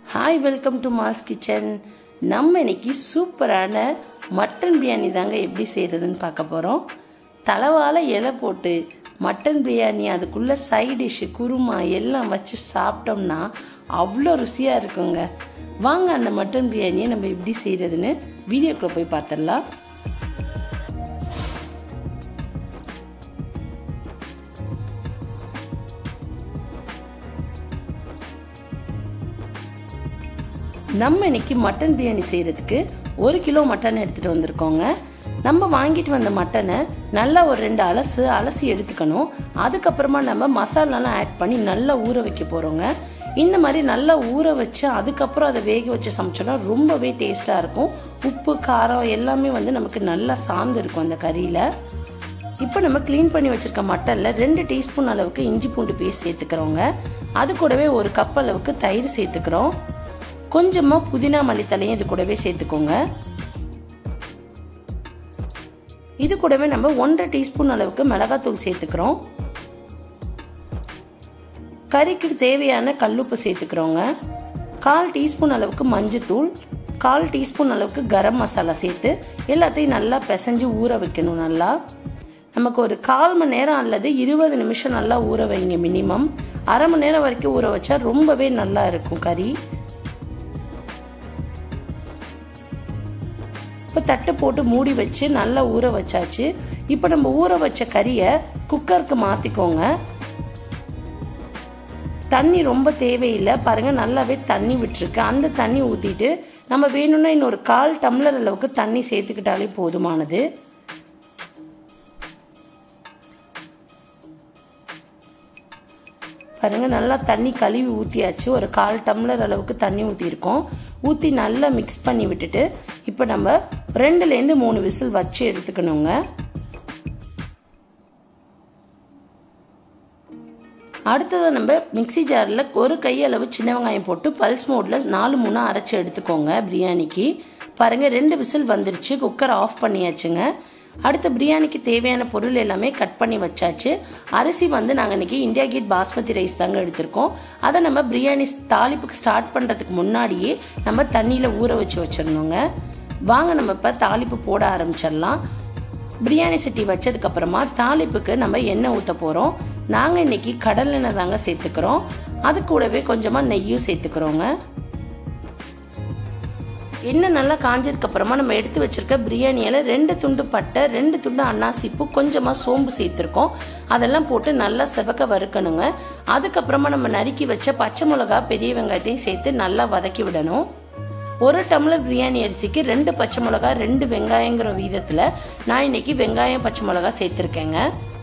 hi welcome to Mal's kitchen நம்ம இன்னைக்கு சூப்பரான மட்டன் பிரியாணி தாங்க எப்படி செய்யறதுன்னு பார்க்க போகிறோம் தலவாழை இலை போட்டு மட்டன் பிரியாணி அதுக்குள்ள சைட் டிஷ்ஷு குருமா எல்லாம் வச்சு சாப்பிட்டோம்னா அவ்வளோ ருசியாக இருக்குங்க வாங்க அந்த மட்டன் பிரியாணியை நம்ம எப்படி செய்யறதுன்னு வீடியோக்குள்ள போய் பார்த்துடலாம் நம்ம இன்னைக்கு மட்டன் பிரியாணி செய்யறதுக்கு ஒரு கிலோ மட்டன் எடுத்துட்டு வந்திருக்கோங்க நம்ம வாங்கிட்டு வந்த மட்டனை நல்லா ஒரு ரெண்டு அலசு அலசி எடுத்துக்கணும் அதுக்கப்புறமா நம்ம மசாலாலாம் ஆட் பண்ணி நல்லா ஊற வைக்க போறோங்க இந்த மாதிரி நல்லா ஊற வச்சு அதுக்கப்புறம் அதை வேக வச்சு சமைச்சோம்னா ரொம்பவே டேஸ்டா இருக்கும் உப்பு காரம் எல்லாமே வந்து நமக்கு நல்லா சார்ந்து இருக்கும் அந்த கறியில இப்போ நம்ம க்ளீன் பண்ணி வச்சிருக்க மட்டனில் ரெண்டு டீஸ்பூன் அளவுக்கு இஞ்சி பூண்டு பேஸ்ட் சேர்த்துக்கிறோங்க அது கூடவே ஒரு கப் அளவுக்கு தயிர் சேர்த்துக்கிறோம் கொஞ்சமாக புதினா மல்லித்தலையும் இது கூடவே சேர்த்துக்கோங்க இது கூடவே நம்ம ஒன்றரை டீஸ்பூன் அளவுக்கு மிளகாத்தூள் சேர்த்துக்கிறோம் கறிக்கு தேவையான கல்லுப்பு சேர்த்துக்கிறோங்க கால் டீஸ்பூன் அளவுக்கு மஞ்சத்தூள் கால் டீஸ்பூன் அளவுக்கு கரம் மசாலா சேர்த்து எல்லாத்தையும் நல்லா பிசைஞ்சு ஊற வைக்கணும் நல்லா நமக்கு ஒரு கால் மணி நேரம் அல்லது இருபது நிமிஷம் நல்லா ஊற வைங்க மினிமம் அரை மணி நேரம் வரைக்கும் ஊற வச்சா ரொம்பவே நல்லா இருக்கும் கறி இப்போ தட்டு போட்டு மூடி வச்சு நல்லா ஊற வச்சாச்சு இப்போ நம்ம ஊற வச்ச கறியை குக்கருக்கு மாற்றிக்கோங்க தண்ணி ரொம்ப தேவையில்லை பாருங்க நல்லாவே தண்ணி விட்டுருக்கு அந்த தண்ணி ஊற்றிட்டு நம்ம வேணும்னா இன்னொரு கால் டம்ளர் அளவுக்கு தண்ணி சேர்த்துக்கிட்டாலே போதுமானது பாருங்க நல்லா தண்ணி கழுவி ஊற்றியாச்சு ஒரு கால் டம்ளர் அளவுக்கு தண்ணி ஊற்றிருக்கோம் ஊற்றி நல்லா மிக்ஸ் பண்ணி விட்டுட்டு இப்போ நம்ம ரெண்டுலேருந்து மூணு விசில் வச்சு எடுத்துக்கணுங்க அடுத்தது நம்ம மிக்சி ஜாரில் ஒரு கையளவு சின்ன வெங்காயம் போட்டு பல்ஸ் மோடில் நாலு மூணு அரைச்சி எடுத்துக்கோங்க பிரியாணிக்கு பாருங்க ரெண்டு விசில் வந்துருச்சு குக்கர் ஆஃப் பண்ணியாச்சுங்க அடுத்த பிரியாணிக்கு தேவையான பொருள் எல்லாமே கட் பண்ணி வச்சாச்சு அரிசி வந்து நாங்கள் இன்னைக்கு இந்தியா கேட் பாஸ்மதி ரைஸ் தாங்க எடுத்திருக்கோம் அதை நம்ம பிரியாணி தாளிப்புக்கு ஸ்டார்ட் பண்ணுறதுக்கு முன்னாடியே நம்ம தண்ணியில் ஊற வச்சு வச்சிடணுங்க வாங்க நம்ம இப்போ தாளிப்பு போட ஆரம்பிச்சிடலாம் பிரியாணி சட்டி வச்சதுக்கு அப்புறமா தாளிப்புக்கு நம்ம எண்ணெய் ஊற்ற போகிறோம் நாங்கள் இன்னைக்கு கடல் எண்ணெய் தாங்க சேர்த்துக்கிறோம் அது கூடவே கொஞ்சமாக நெய்யும் சேர்த்துக்கிறோங்க எண்ணெய் நல்லா காஞ்சதுக்கு அப்புறமா நம்ம எடுத்து வச்சிருக்க பிரியாணியில ரெண்டு துண்டு பட்டை ரெண்டு துண்டு அன்னாசிப்பு கொஞ்சமா சோம்பு சேர்த்திருக்கோம் அதெல்லாம் போட்டு நல்லா செவக்க வறுக்கணுங்க அதுக்கப்புறமா நம்ம நறுக்கி வச்ச பச்சை மிளகா பெரிய வெங்காயத்தையும் சேர்த்து நல்லா வதக்கி விடணும் ஒரு டம்ளர் பிரியாணி அரிசிக்கு ரெண்டு பச்சை மிளகா ரெண்டு வெங்காயங்கிற வீதத்துல நான் இன்னைக்கு வெங்காயம் பச்சை மிளகா சேர்த்திருக்கேங்க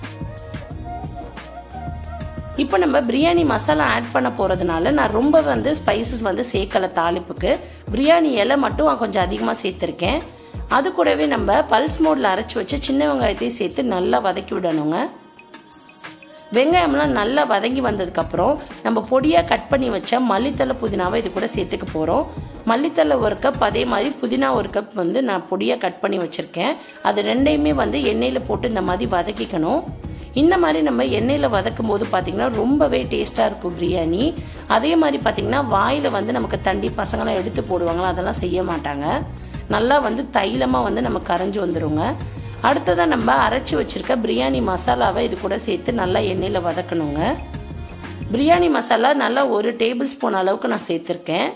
இப்போ நம்ம பிரியாணி மசாலா ஆட் பண்ண போகிறதுனால நான் ரொம்ப வந்து ஸ்பைசஸ் வந்து சேர்க்கலை தாளிப்புக்கு பிரியாணி இலை மட்டும் கொஞ்சம் அதிகமாக சேர்த்துருக்கேன் அது கூடவே நம்ம பல்ஸ் மோடில் அரைச்சி வச்சு சின்ன வெங்காயத்தையும் சேர்த்து நல்லா வதக்கி விடணுங்க வெங்காயம்லாம் நல்லா வதங்கி வந்ததுக்கப்புறம் நம்ம பொடியாக கட் பண்ணி வச்ச மல்லித்தலை புதினாவை இது கூட சேர்த்துக்க போகிறோம் மல்லித்தலை ஒரு கப் அதே மாதிரி புதினா ஒரு கப் வந்து நான் பொடியாக கட் பண்ணி வச்சுருக்கேன் அது ரெண்டையுமே வந்து எண்ணெயில் போட்டு இந்த மாதிரி வதக்கிக்கணும் இந்த மாதிரி நம்ம எண்ணெயில் வதக்கும் போது பார்த்தீங்கன்னா ரொம்பவே டேஸ்ட்டாக இருக்கும் பிரியாணி அதே மாதிரி பார்த்தீங்கன்னா வாயில் வந்து நமக்கு தண்டி பசங்களாம் எடுத்து போடுவாங்களா அதெல்லாம் செய்ய மாட்டாங்க நல்லா வந்து தைலமாக வந்து நம்ம கரைஞ்சி வந்துடுங்க அடுத்ததாக நம்ம அரைச்சி வச்சுருக்க பிரியாணி மசாலாவை இது கூட சேர்த்து நல்லா எண்ணெயில் வதக்கணுங்க பிரியாணி மசாலா நல்லா ஒரு டேபிள் ஸ்பூன் அளவுக்கு நான் சேர்த்துருக்கேன்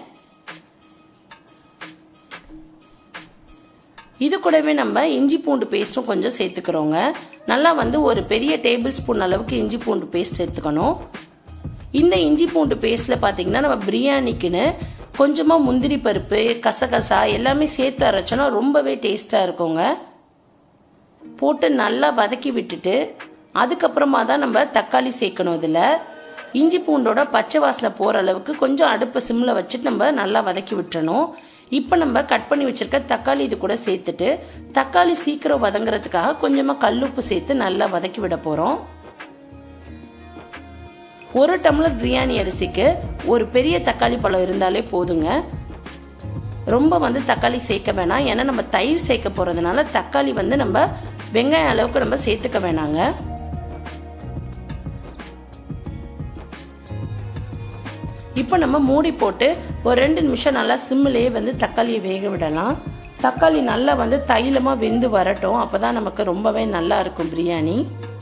இது கூடவே நம்ம இஞ்சி பூண்டு பேஸ்ட்டும் கொஞ்சம் சேர்த்துக்கிறோங்க நல்லா வந்து ஒரு பெரிய டேபிள் ஸ்பூன் அளவுக்கு இஞ்சி பூண்டு பேஸ்ட் சேர்த்துக்கணும் இந்த இஞ்சி பூண்டு பேஸ்ட்டில் பார்த்தீங்கன்னா நம்ம பிரியாணிக்குன்னு கொஞ்சமாக முந்திரி பருப்பு கசகசா எல்லாமே சேர்த்து அரைச்சோன்னா ரொம்பவே டேஸ்ட்டாக இருக்குங்க போட்டு நல்லா வதக்கி விட்டுட்டு அதுக்கப்புறமா தான் நம்ம தக்காளி சேர்க்கணும் இதில் இஞ்சி பூண்டோட பச்சை வாசனை போகிற அளவுக்கு கொஞ்சம் அடுப்பை சிம்மில் வச்சுட்டு நம்ம நல்லா வதக்கி விட்டுறணும் இப்போ நம்ம கட் பண்ணி வச்சிருக்க தக்காளி இது கூட சேர்த்துட்டு தக்காளி சீக்கிரம் வதங்குறதுக்காக கொஞ்சமாக கல்லுப்பு சேர்த்து நல்லா வதக்கி விட போகிறோம் ஒரு டம்ளர் பிரியாணி அரிசிக்கு ஒரு பெரிய தக்காளி பழம் இருந்தாலே போதுங்க ரொம்ப வந்து தக்காளி சேர்க்க வேணாம் ஏன்னா நம்ம தயிர் சேர்க்க போகிறதுனால தக்காளி வந்து நம்ம வெங்காயம் அளவுக்கு நம்ம சேர்த்துக்க வேணாங்க இப்போ நம்ம மூடி போட்டு ஒரு ரெண்டு நிமிஷம் நல்லா சிம்மிலேயே வந்து தக்காளியை வேக விடலாம் தக்காளி நல்லா வந்து தைலமாக வெந்து வரட்டும் அப்போ தான் நமக்கு ரொம்பவே நல்லா இருக்கும் பிரியாணி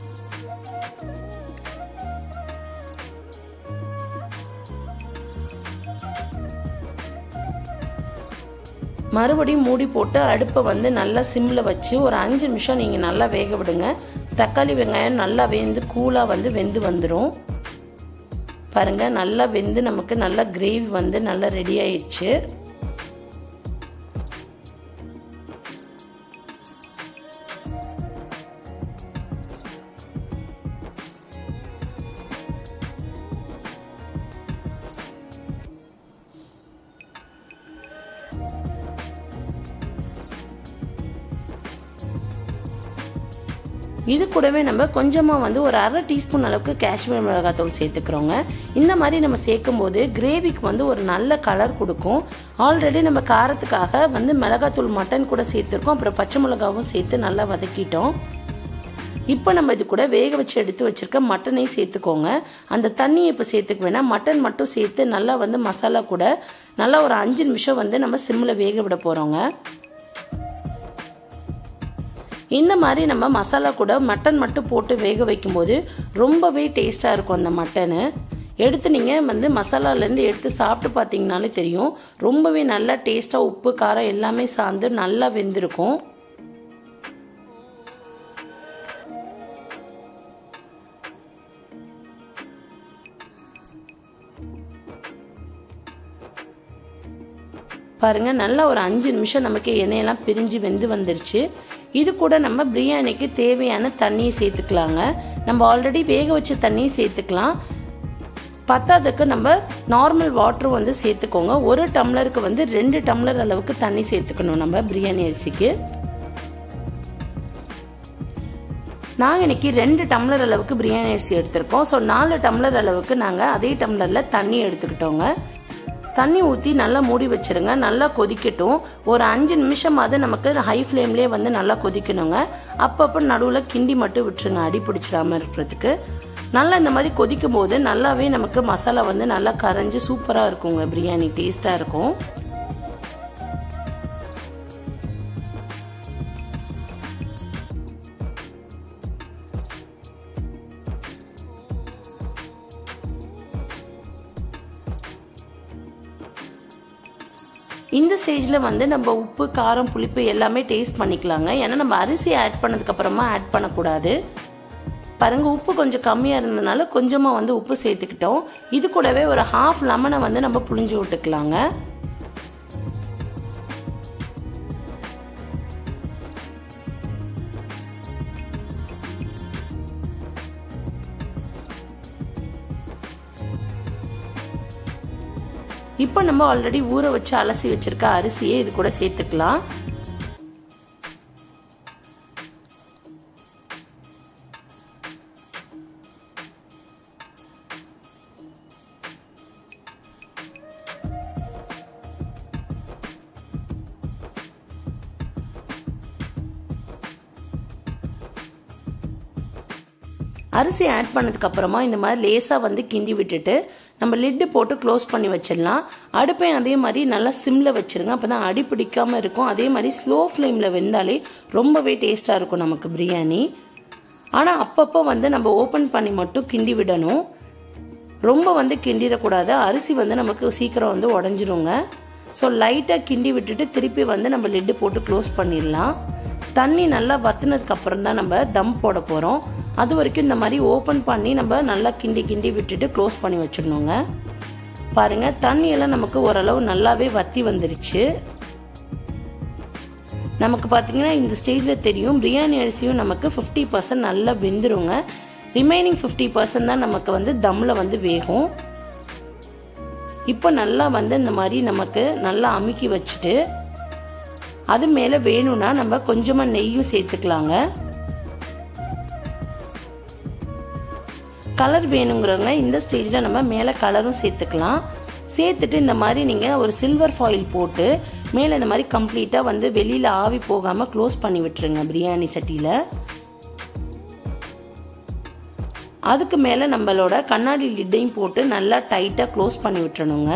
மறுபடியும் மூடி போட்டு அடுப்பை வந்து நல்லா சிம்மில் வச்சு ஒரு அஞ்சு நிமிஷம் நீங்கள் நல்லா வேக விடுங்க தக்காளி வெங்காயம் நல்லா வெந்து கூலாக வந்து வெந்து வந்துடும் பாருங்கள் நல்லா வெந்து நமக்கு நல்லா கிரேவி வந்து நல்லா ரெடி ஆயிடுச்சு இது கூடவே நம்ம கொஞ்சமாக வந்து ஒரு அரை டீஸ்பூன் அளவுக்கு காஷ்மீர் மிளகாத்தூள் சேர்த்துக்கிறோங்க இந்த மாதிரி நம்ம சேர்க்கும் போது கிரேவிக்கு வந்து ஒரு நல்ல கலர் கொடுக்கும் ஆல்ரெடி நம்ம காரத்துக்காக வந்து மிளகாத்தூள் மட்டன் கூட சேர்த்துருக்கோம் அப்புறம் பச்சை மிளகாவும் சேர்த்து நல்லா வதக்கிட்டோம் இப்போ நம்ம இது கூட வேக வச்சு எடுத்து வச்சிருக்க மட்டனையும் சேர்த்துக்கோங்க அந்த தண்ணியை இப்போ சேர்த்துக்க வேணாம் மட்டன் மட்டும் சேர்த்து நல்லா வந்து மசாலா கூட நல்லா ஒரு அஞ்சு நிமிஷம் வந்து நம்ம சிம்மில் வேக விட போகிறோங்க இந்த மாதிரி நம்ம மசாலா கூட மட்டன் மட்டும் போட்டு வேக வைக்கும்போது ரொம்பவே டேஸ்ட்டாக இருக்கும் அந்த மட்டனு எடுத்து நீங்கள் வந்து மசாலாலேருந்து எடுத்து சாப்பிட்டு பார்த்தீங்கனாலே தெரியும் ரொம்பவே நல்லா டேஸ்ட்டாக உப்பு காரம் எல்லாமே சார்ந்து நல்லா வெந்திருக்கும் பாருங்க நல்லா ஒரு அஞ்சு நிமிஷம் நமக்கு எண்ணெயெல்லாம் பிரிஞ்சு வெந்து வந்துருச்சு இது கூட நம்ம பிரியாணிக்கு தேவையான தண்ணியை சேர்த்துக்கலாங்க நம்ம ஆல்ரெடி வேக வச்ச தண்ணியை சேர்த்துக்கலாம் பத்தாததுக்கு நம்ம நார்மல் வாட்டர் வந்து சேர்த்துக்கோங்க ஒரு டம்ளருக்கு வந்து ரெண்டு டம்ளர் அளவுக்கு தண்ணி சேர்த்துக்கணும் நம்ம பிரியாணி அரிசிக்கு நாங்கள் இன்னைக்கு ரெண்டு டம்ளர் அளவுக்கு பிரியாணி அரிசி எடுத்திருக்கோம் ஸோ நாலு டம்ளர் அளவுக்கு நாங்கள் அதே டம்ளரில் தண்ணி எடுத்துக்கிட்டோங்க தண்ணி ஊற்றி நல்லா மூடி வச்சிருங்க நல்லா கொதிக்கட்டும் ஒரு அஞ்சு நிமிஷமாவது நமக்கு ஹை ஃப்ளேம்லேயே வந்து நல்லா கொதிக்கணுங்க அப்பப்போ நடுவில் கிண்டி மட்டும் விட்டுருங்க அடி பிடிச்சிடாம இருக்கிறதுக்கு நல்லா இந்த மாதிரி கொதிக்கும் போது நல்லாவே நமக்கு மசாலா வந்து நல்லா கரைஞ்சி சூப்பராக இருக்குங்க பிரியாணி டேஸ்ட்டாக இருக்கும் இந்த ஸ்டேஜில் வந்து நம்ம உப்பு காரம் புளிப்பு எல்லாமே டேஸ்ட் பண்ணிக்கலாங்க ஏன்னா நம்ம அரிசி ஆட் பண்ணதுக்கு அப்புறமா ஆட் பண்ணக்கூடாது பாருங்க உப்பு கொஞ்சம் கம்மியாக இருந்ததுனால கொஞ்சமாக வந்து உப்பு சேர்த்துக்கிட்டோம் இது கூடவே ஒரு ஹாஃப் லெமனை வந்து நம்ம புளிஞ்சு விட்டுக்கலாங்க இப்போ நம்ம ஆல்ரெடி ஊற வச்சு அலசி வச்சிருக்க அரிசியை இது கூட சேர்த்துக்கலாம் அரிசி ஆட் பண்ணதுக்கு அப்புறமா இந்த மாதிரி லேசா வந்து கிண்டி விட்டுட்டு நம்ம லிட்டு போட்டு க்ளோஸ் பண்ணி வச்சிடலாம் அடுப்பையும் அதே மாதிரி நல்லா சிம்ல வச்சிருங்க அப்பதான் அடி பிடிக்காம இருக்கும் அதே மாதிரி ஸ்லோ ஃப்ளேம்ல வெந்தாலே ரொம்பவே டேஸ்டா இருக்கும் நமக்கு பிரியாணி ஆனா அப்பப்போ வந்து நம்ம ஓபன் பண்ணி மட்டும் கிண்டி விடணும் ரொம்ப வந்து கிண்டிடக்கூடாது அரிசி வந்து நமக்கு சீக்கிரம் வந்து உடஞ்சிருங்க ஸோ லைட்டாக கிண்டி விட்டுட்டு திருப்பி வந்து நம்ம லிட்டு போட்டு க்ளோஸ் பண்ணிடலாம் தண்ணி நல்லா வத்துனதுக்கு அப்புறம் தான் நம்ம தம் போட போகிறோம் அது வரைக்கும் இந்த மாதிரி ஓப்பன் பண்ணி நம்ம நல்லா கிண்டி கிண்டி விட்டுட்டு க்ளோஸ் பண்ணி வச்சிடணுங்க பாருங்க தண்ணி எல்லாம் நமக்கு ஓரளவு நல்லாவே வத்தி வந்துருச்சு நமக்கு பார்த்தீங்கன்னா இந்த ஸ்டேஜில் தெரியும் பிரியாணி அரிசியும் நமக்கு ஃபிஃப்டி பர்சன்ட் நல்லா வெந்துருங்க ரிமைனிங் ஃபிஃப்டி பர்சன்ட் தான் நமக்கு வந்து தம்மில் வந்து வேகும் இப்போ நல்லா வந்து இந்த மாதிரி நமக்கு நல்லா அமுக்கி வச்சுட்டு அது மேலே வேணும்னா நம்ம கொஞ்சமாக நெய்யும் சேர்த்துக்கலாங்க கலர் வேணுங்கிறவங்க இந்த ஸ்டேஜில் நம்ம மேலே கலரும் சேர்த்துக்கலாம் சேர்த்துட்டு இந்த மாதிரி நீங்கள் ஒரு சில்வர் ஃபாயில் போட்டு மேலே இந்த மாதிரி கம்ப்ளீட்டாக வந்து வெளியில் ஆவி போகாமல் க்ளோஸ் பண்ணி விட்டுருங்க பிரியாணி சட்டியில் அதுக்கு மேலே நம்மளோட கண்ணாடி லிட்டையும் போட்டு நல்லா டைட்டாக க்ளோஸ் பண்ணி விட்டுறணுங்க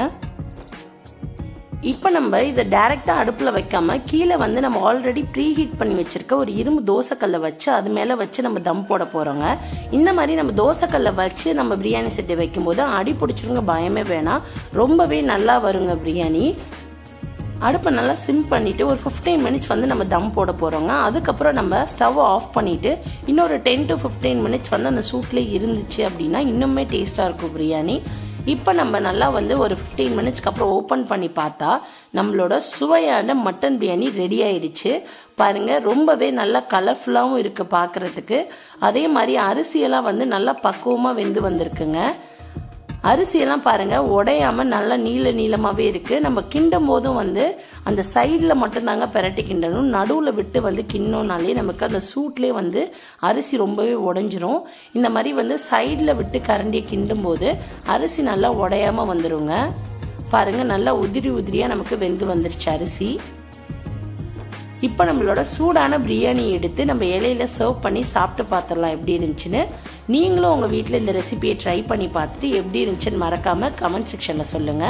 இப்போ நம்ம இதை டைரெக்டாக அடுப்பில் வைக்காம கீழே வந்து நம்ம ஆல்ரெடி ப்ரீ ஹீட் பண்ணி வச்சிருக்க ஒரு இரும்பு தோசைக்கல்லை வச்சு அது மேலே வச்சு நம்ம தம் போட போகிறோங்க இந்த மாதிரி நம்ம தோசைக்கல்லை வச்சு நம்ம பிரியாணி செட்டு வைக்கும்போது அடி பிடிச்சிருங்க பயமே வேணாம் ரொம்பவே நல்லா வருங்க பிரியாணி அடுப்பை நல்லா சிம் பண்ணிட்டு ஒரு ஃபிஃப்டீன் மினிட்ஸ் வந்து நம்ம தம் போட போகிறோங்க அதுக்கப்புறம் நம்ம ஸ்டவ் ஆஃப் பண்ணிட்டு இன்னொரு டென் டு ஃபிஃப்டீன் மினிட்ஸ் வந்து அந்த சூட்லேயே இருந்துச்சு அப்படின்னா இன்னுமே டேஸ்ட்டாக இருக்கும் பிரியாணி இப்போ நம்ம நல்லா வந்து ஒரு ஃபிஃப்டீன் மினிட்ஸ்க்கு அப்புறம் ஓப்பன் பண்ணி பார்த்தா நம்மளோட சுவையான மட்டன் பிரியாணி ரெடி ஆயிடுச்சு பாருங்க ரொம்பவே நல்லா கலர்ஃபுல்லாகவும் இருக்கு பார்க்கறதுக்கு அதே மாதிரி அரிசியெல்லாம் வந்து நல்லா பக்குவமாக வெந்து வந்திருக்குங்க அரிசியெல்லாம் பாருங்க உடையாம நல்லா நீள நீளமாவே இருக்கு நம்ம கிண்டும் போதும் வந்து அந்த சைடில் மட்டும்தாங்க பெரட்டி கிண்டணும் நடுவில் விட்டு வந்து கிண்ணோனாலே நமக்கு அந்த சூட்லேயே வந்து அரிசி ரொம்பவே உடஞ்சிரும் இந்த மாதிரி வந்து சைடில் விட்டு கரண்டியை கிண்டும் போது அரிசி நல்லா உடையாம வந்துருங்க பாருங்க நல்லா உதிரி உதிரியா நமக்கு வெந்து வந்துருச்சு அரிசி இப்போ நம்மளோட சூடான பிரியாணி எடுத்து நம்ம இலையில சர்வ் பண்ணி சாப்பிட்டு பார்த்துடலாம் எப்படி இருந்துச்சுன்னு நீங்களும் உங்கள் வீட்டில் இந்த ரெசிபியை ட்ரை பண்ணி பார்த்துட்டு எப்படி இருந்துச்சுன்னு மறக்காம கமெண்ட் செக்ஷனில் சொல்லுங்க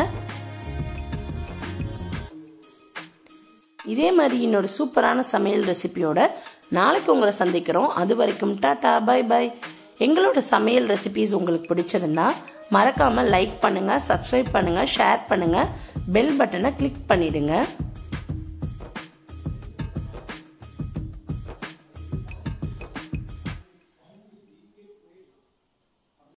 இதே மாதிரி இன்னொரு சூப்பரான சமையல் ரெசிபியோட நாளைக்கு உங்களை சந்திக்கிறோம் அது வரைக்கும் டாடா பை பை எங்களோட சமையல் ரெசிபிஸ் உங்களுக்கு பிடிச்சிருந்தா மறக்காம லைக் பண்ணுங்க சப்ஸ்கிரைப் பண்ணுங்க ஷேர் பண்ணுங்க பெல் பட்டனை கிளிக் பண்ணிடுங்க